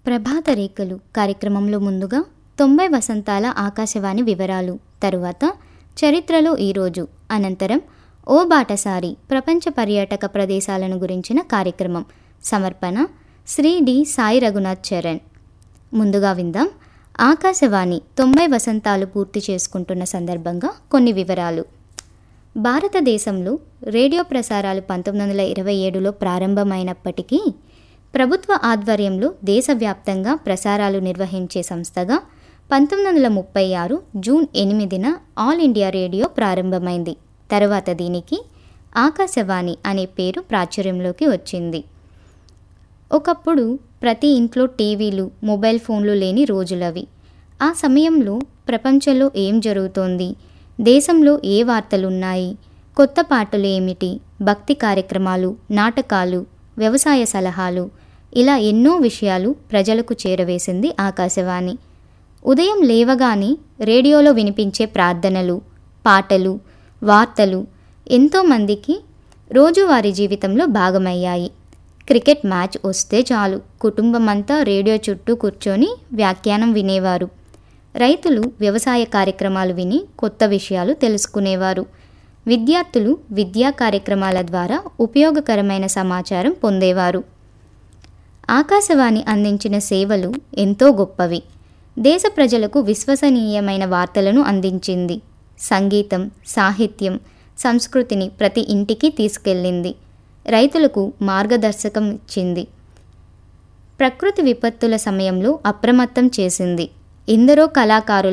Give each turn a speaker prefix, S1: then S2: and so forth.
S1: ప్రభాత రేఖలు కార్యక్రమంలో ముందుగా తొంభై వసంతాల ఆకాశవాణి వివరాలు తరువాత చరిత్రలో ఈరోజు అనంతరం ఓ బాటసారి ప్రపంచ పర్యాటక ప్రదేశాలను గురించిన కార్యక్రమం సమర్పణ శ్రీ డి సాయి రఘునాథ్ చరణ్ ముందుగా విందాం ఆకాశవాణి తొంభై వసంతాలు పూర్తి చేసుకుంటున్న సందర్భంగా కొన్ని వివరాలు భారతదేశంలో రేడియో ప్రసారాలు పంతొమ్మిది వందల ఇరవై ఏడులో ప్రారంభమైనప్పటికీ ప్రభుత్వ ఆధ్వర్యంలో దేశవ్యాప్తంగా ప్రసారాలు నిర్వహించే సంస్థగా పంతొమ్మిది వందల ముప్పై ఆరు జూన్ ఎనిమిదిన ఆల్ ఇండియా రేడియో ప్రారంభమైంది తర్వాత దీనికి ఆకాశవాణి అనే పేరు ప్రాచుర్యంలోకి వచ్చింది ఒకప్పుడు ప్రతి ఇంట్లో టీవీలు మొబైల్ ఫోన్లు లేని రోజులవి ఆ సమయంలో ప్రపంచంలో ఏం జరుగుతోంది దేశంలో ఏ వార్తలున్నాయి కొత్త పాటలు ఏమిటి భక్తి కార్యక్రమాలు నాటకాలు వ్యవసాయ సలహాలు ఇలా ఎన్నో విషయాలు ప్రజలకు చేరవేసింది ఆకాశవాణి ఉదయం లేవగానే రేడియోలో వినిపించే ప్రార్థనలు పాటలు వార్తలు ఎంతోమందికి రోజువారీ జీవితంలో భాగమయ్యాయి క్రికెట్ మ్యాచ్ వస్తే చాలు కుటుంబం అంతా రేడియో చుట్టూ కూర్చొని వ్యాఖ్యానం వినేవారు రైతులు వ్యవసాయ కార్యక్రమాలు విని కొత్త విషయాలు తెలుసుకునేవారు విద్యార్థులు విద్యా కార్యక్రమాల ద్వారా ఉపయోగకరమైన సమాచారం పొందేవారు ఆకాశవాణి అందించిన సేవలు ఎంతో గొప్పవి దేశ ప్రజలకు విశ్వసనీయమైన వార్తలను అందించింది సంగీతం సాహిత్యం సంస్కృతిని ప్రతి ఇంటికి తీసుకెళ్ళింది రైతులకు మార్గదర్శకం ఇచ్చింది ప్రకృతి విపత్తుల సమయంలో అప్రమత్తం చేసింది ఎందరో కళాకారుల